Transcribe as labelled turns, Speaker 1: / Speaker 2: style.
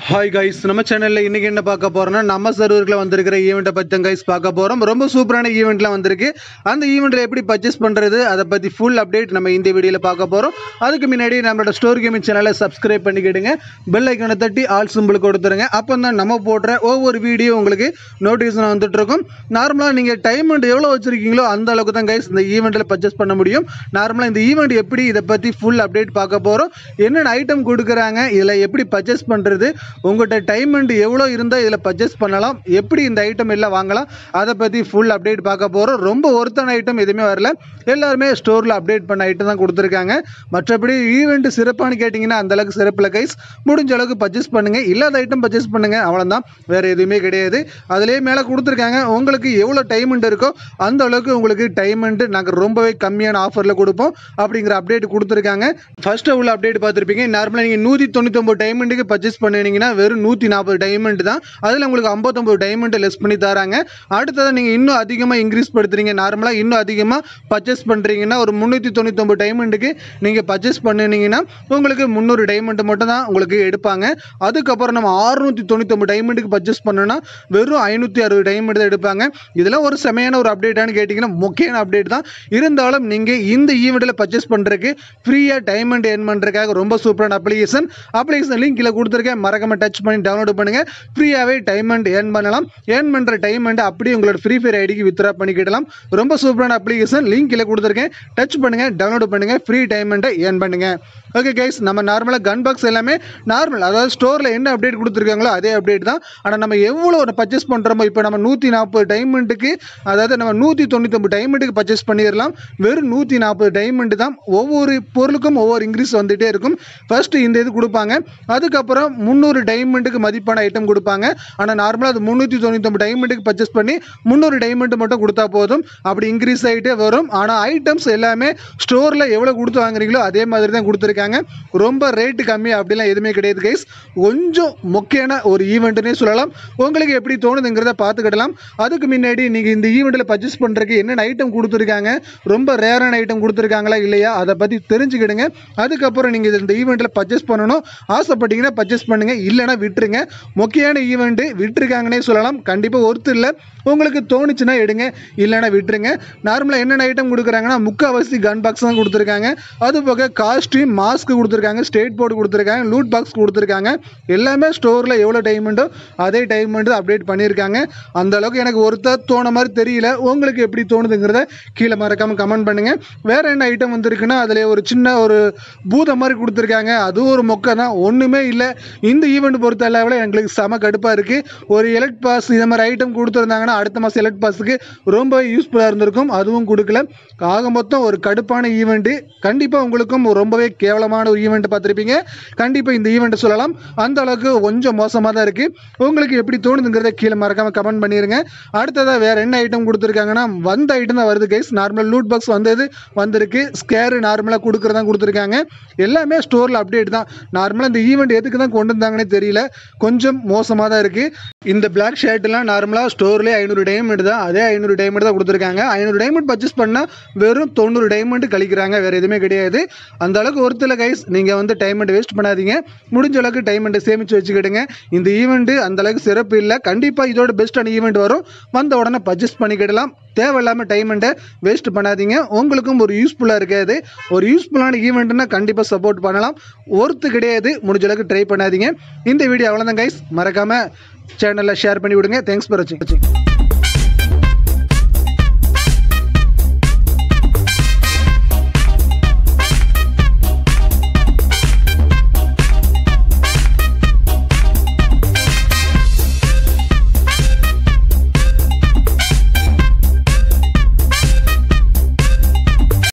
Speaker 1: hi guys நம்ம சேனலில் இன்றைக்கி என்ன பார்க்க போகிறோம்னா நம்ம சர்வரில் வந்திருக்கிற ஈவெண்ட்டை பற்றி தான் கைஸ் பார்க்க போகிறோம் ரொம்ப சூப்பரான ஈவெண்ட்லாம் வந்திருக்கு அந்த ஈவெண்ட்டில் எப்படி பர்ச்சேஸ் பண்ணுறது அதை பற்றி ஃபுல் அப்டேட் நம்ம இந்த வீடியோவில் பார்க்க போகிறோம் அதுக்கு முன்னாடி நம்மளோட ஸ்டோர் கேமிங் சேனலை சப்ஸ்கிரைப் பண்ணிக்கிடுங்க பெல் ஐக்கனை தட்டி ஆல் சிம்பிள் கொடுத்துருங்க அப்போ தான் நம்ம போடுற ஒவ்வொரு வீடியோ உங்களுக்கு நோட்டிஃபிகேஷன் வந்துட்டு இருக்கும் நார்மலாக நீங்கள் டைம் அண்ட் எவ்வளோ வச்சுருக்கீங்களோ அந்த அளவுக்கு தான் கைஸ் இந்த ஈவெண்ட்டில் பர்ச்சேஸ் பண்ண முடியும் நார்மலாக இந்த ஈவெண்ட் எப்படி இதை பற்றி ஃபுல் அப்டேட் பார்க்க போகிறோம் என்னென்ன ஐட்டம் கொடுக்குறாங்க இதில் எப்படி பர்ச்சேஸ் பண்ணுறது உங்கள்கிட்ட டைம் அண்ட் எவ்வளோ இருந்தால் இதில் பர்ச்சேஸ் பண்ணலாம் எப்படி இந்த ஐட்டம் எல்லாம் வாங்கலாம் அதை பற்றி ஃபுல் அப்டேட் பார்க்க போகிறோம் ரொம்ப ஒருத்தான ஐட்டம் எதுவுமே வரல எல்லாருமே ஸ்டோரில் அப்டேட் பண்ண ஐட்டம் தான் கொடுத்துருக்காங்க மற்றபடி ஈவெண்ட் சிறப்பானு கேட்டிங்கன்னா அந்தளவுக்கு சிறப்பில் கைஸ் முடிஞ்ச அளவுக்கு பர்ச்சேஸ் பண்ணுங்கள் இல்லாத ஐட்டம் பர்ச்சேஸ் பண்ணுங்கள் அவ்வளோதான் வேறு எதுவுமே கிடையாது அதிலே மேலே கொடுத்துருக்காங்க உங்களுக்கு எவ்வளோ டைமண்ட் இருக்கோ அந்த அளவுக்கு உங்களுக்கு டைமண்ட் நாங்கள் ரொம்பவே கம்மியான ஆஃபரில் கொடுப்போம் அப்படிங்கிற அப்டேட் கொடுத்துருக்காங்க ஃபர்ஸ்ட்டு உள்ள அப்டேட் பார்த்துருப்பீங்க நார்மலாக நீங்கள் நூற்றி தொண்ணூத்தொம்பது டைமண்டுக்கு பர்ச்சேஸ் பண்ணினீங்கன்னா வெறும் நூற்றி நாற்பது டைமண்ட் தான் அதில் உங்களுக்கு ஐம்பத்தொம்பது டைமண்ட் லெஸ் பண்ணி தராங்க அடுத்தது நீங்கள் இன்னும் அதிகமாக இன்க்ரீஸ் படுத்துறீங்க நார்மலாக இன்னும் அதிகமாக பர்ச்சேஸ் பண்ணுறீங்கன்னா ஒரு முந்நூற்றி தொண்ணூத்தொம்பது டைமண்டுக்கு நீங்கள் பர்ச்சேஸ் பண்ணினீங்கன்னா உங்களுக்கு முந்நூறு டைமண்ட் மட்டும் தான் உங்களுக்கு எடுப்பாங்க அதுக்கப்புறம் நம்ம ஆறுநூற்றி தொண்ணூத்தொம்பது டைமண்டுக்கு பர்ச்சேஸ் பண்ணோன்னா வெறும் ஐநூற்றி அறுபது டைமண்ட் தான் எடுப்பாங்க இதெல்லாம் ஒரு செமையான ஒரு அப்டேட்டானு கேட்டிங்கன்னா முக்கியமான அப்டேட் தான் இருந்தாலும் நீங்கள் இந்த ஈவெண்ட்டில் பர்ச்சேஸ் பண்ணுறதுக்கு ஃப்ரீயாக டைமண்ட் ஏர்ன் பண்ணுறதுக்காக ரொம்ப சூப்பரான அப்ளிகேஷன் அப்ளிகேஷன் லிங்க் கீழே கொடுத்துருக்கேன் மறக்காம டச் பண்ணி டவுன்லோட் பண்ணுங்கள் ஃப்ரீயாகவே டைமண்ட் ஏர்ன் பண்ணலாம் ஏர்ன் பண்ணுற டைமண்ட் அப்படியே உங்களோட ஃப்ரீ ஃபயர் ஐடிக்கு வித்ரா பண்ணிக்கிடலாம் ரொம்ப சூப்பரான அப்ளிகேஷன் லிங்க் கீழே கொடுத்துருக்கேன் டச் பண்ணுங்கள் டவுன்லோட் பண்ணுங்கள் ஃப்ரீ டைமண்ட்டை ஏர்ன் பண்ணுங்கள் ஓகே கைஸ் நம்ம நார்மலாக கன் பாக்ஸ் எல்லாமே நார்மல் அதாவது ஸ்டோரில் என்ன அப்டேட் கொடுத்துருக்காங்களோ அதே அப்டேட் தான் ஆனால் நம்ம எவ்வளோ பர்ச்சேஸ் பண்ணுறோமோ இப்போ நம்ம நூற்றி நாற்பது டைமண்ட்டுக்கு அதாவது நம்ம நூற்றி தொண்ணூத்தொம்பது டைமண்ட்டுக்கு பர்ச்சேஸ் பண்ணிடலாம் வெறும் நூற்றி நாற்பது டைமண்ட் தான் ஒவ்வொரு பொருளுக்கும் ஒவ்வொரு இன்க்ரீஸ் வந்துகிட்டே இருக்கும் ஃபர்ஸ்ட் இந்த இது கொடுப்பாங்க அதுக்கப்புறம் முந்நூறு டைமண்டுக்கு மதிப்பான ஐட்டம் கொடுப்பாங்க ஆனால் நார்மலாக அது முந்நூற்றி தொண்ணூத்தொம்பது டைமண்டுக்கு பர்ச்சேஸ் பண்ணி முந்நூறு டைமண்ட் மட்டும் கொடுத்தா போதும் அப்படி இன்க்ரீஸ் ஆகிட்டே வரும் ஆனால் ஐட்டம்ஸ் எல்லாமே ஸ்டோரில் எவ்வளோ கொடுத்து வாங்குறீங்களோ அதே மாதிரி தான் கொடுத்துருக்காங்க ரொம்ப ரேட்டு கம்மி அப்படிலாம் எதுவுமே கிடையாது கைஸ் கொஞ்சம் முக்கியமான ஒரு ஈவெண்ட்டுனே சொல்லலாம் உங்களுக்கு எப்படி தோணுதுங்கிறத பார்த்துக்கிடலாம் அதுக்கு முன்னாடி நீங்கள் இந்த ஈவெண்ட்டில் பர்ச்சேஸ் பண்ணுறதுக்கு என்னென்ன ஐட்டம் கொடுத்துருக்காங்க ரொம்ப ரேரான ஐட்டம் கொடுத்துருக்காங்களா இல்லையா அதை பற்றி தெரிஞ்சுக்கிடுங்க அதுக்கப்புறம் நீங்கள் இந்த ஈவெண்ட்டில் பர்ச்சேஸ் பண்ணணும் ஆசைப்பட்டீங்கன்னா பர்ச்சேஸ் பண்ணுங்கள் இல்லைனா விட்டுருங்க முக்கியமான ஈவெண்ட்டு விட்டுருக்காங்கன்னே சொல்லலாம் கண்டிப்பாக ஒருத்தர் இல்லை உங்களுக்கு தோணுச்சுன்னா எடுங்க இல்லைனா விட்டுருங்க நார்மலாக என்னென்ன ஐட்டம் கொடுக்குறாங்கன்னா முக்கால்வாசி கன் பாக்ஸ் தான் கொடுத்துருக்காங்க அது போக காஸ்ட்யூம் மாஸ்க் கொடுத்துருக்காங்க ஸ்டேட் போர்டு கொடுத்துருக்காங்க லூட் பாக்ஸ் கொடுத்துருக்காங்க எல்லாமே ஸ்டோரில் எவ்வளோ டைமண்டோ அதே டைமண்ட் அப்டேட் பண்ணியிருக்காங்க அந்த அளவுக்கு எனக்கு ஒருத்தர் தோண மாதிரி தெரியல உங்களுக்கு எப்படி தோணுதுங்கிறத கீழே மறக்காமல் கமெண்ட் பண்ணுங்கள் வேறு என்ன ஐட்டம் வந்திருக்குன்னா அதில் ஒரு சின்ன ஒரு பூதம் மாதிரி கொடுத்துருக்காங்க அதுவும் ஒரு மொக்கை தான் ஒன்றுமே இல்லை இந்த ஈவெண்ட் பொறுத்த அளவில் எங்களுக்கு செம கடுப்பாக இருக்குது ஒரு எலக்ட் பாஸ் இந்த மாதிரி ஐட்டம் கொடுத்துருந்தாங்கன்னா அடுத்த மாதம் எலக்ட் பாஸுக்கு ரொம்ப யூஸ்ஃபுல்லாக இருந்திருக்கும் அதுவும் கொடுக்கல ஆக மொத்தம் ஒரு கடுப்பான ஈவெண்ட்டு கண்டிப்பாக உங்களுக்கும் ரொம்பவே கேவலமான ஒரு ஈவெண்ட் பார்த்துருப்பீங்க கண்டிப்பாக இந்த ஈவெண்ட்டை சொல்லலாம் அந்த அளவுக்கு கொஞ்சம் மோசமாக தான் இருக்குது உங்களுக்கு எப்படி தோணுதுங்கிறத கீழே மறக்காமல் கமெண்ட் பண்ணிடுங்க அடுத்ததாக வேறு என்ன ஐட்டம் கொடுத்துருக்காங்கன்னா வந்த ஐட்டம் தான் வருது கைஸ் நார்மல் லூட் பாக்ஸ் வந்தது வந்திருக்கு ஸ்கேரு நார்மலாக கொடுக்குறதான் கொடுத்துருக்காங்க எல்லாமே ஸ்டோரில் அப்டேட் தான் நார்மலாக இந்த ஈவெண்ட் எதுக்கு தான் கொண்டு வந்தாங்கன்னே தெரியல கொஞ்சம் மோசமாக தான் இருக்குது இந்த பிளாக் ஷர்ட்லாம் நார்மலாக ஸ்டோர்லேயே ஐநூறு டைமண்ட் தான் அதே ஐநூறு டைமண்ட் தான் கொடுத்துருக்காங்க ஐநூறு டைமண்ட் பர்ச்சேஸ் பண்ணால் வெறும் தொண்ணூறு டைமண்ட் கழிக்கிறாங்க வேறு எதுவுமே கிடையாது அந்த அளவுக்கு ஒருத்தல கைஸ் நீங்கள் வந்து டைமண்ட் வேஸ்ட் பண்ணாதீங்க முடிஞ்ச அளவுக்கு டைமண்ட்டை சேமித்து வச்சுக்கிடுங்க இந்த ஈவெண்ட்டு அந்த அளவுக்கு சிறப்பு இல்லை கண்டிப்பாக இதோட பெஸ்ட்டான ஈவெண்ட் வரும் வந்த உடனே பர்ச்சேஸ் பண்ணிக்கிடலாம் தேவையில்லாமல் டைமண்ட்டை வேஸ்ட் பண்ணாதீங்க உங்களுக்கும் ஒரு யூஸ்ஃபுல்லாக இருக்காது ஒரு யூஸ்ஃபுல்லான ஈவெண்ட்னா கண்டிப்பாக சப்போர்ட் பண்ணலாம் ஒருத்து கிடையாது முடிஞ்ச அளவுக்கு ட்ரை பண்ணாதீங்க இந்த வீடியோ அவ்வளோதான் கைஸ் மறக்காமல் சேனலில் ஷேர் பண்ணி விடுங்க தேங்க்ஸ் ஃபார் வாட்சிங்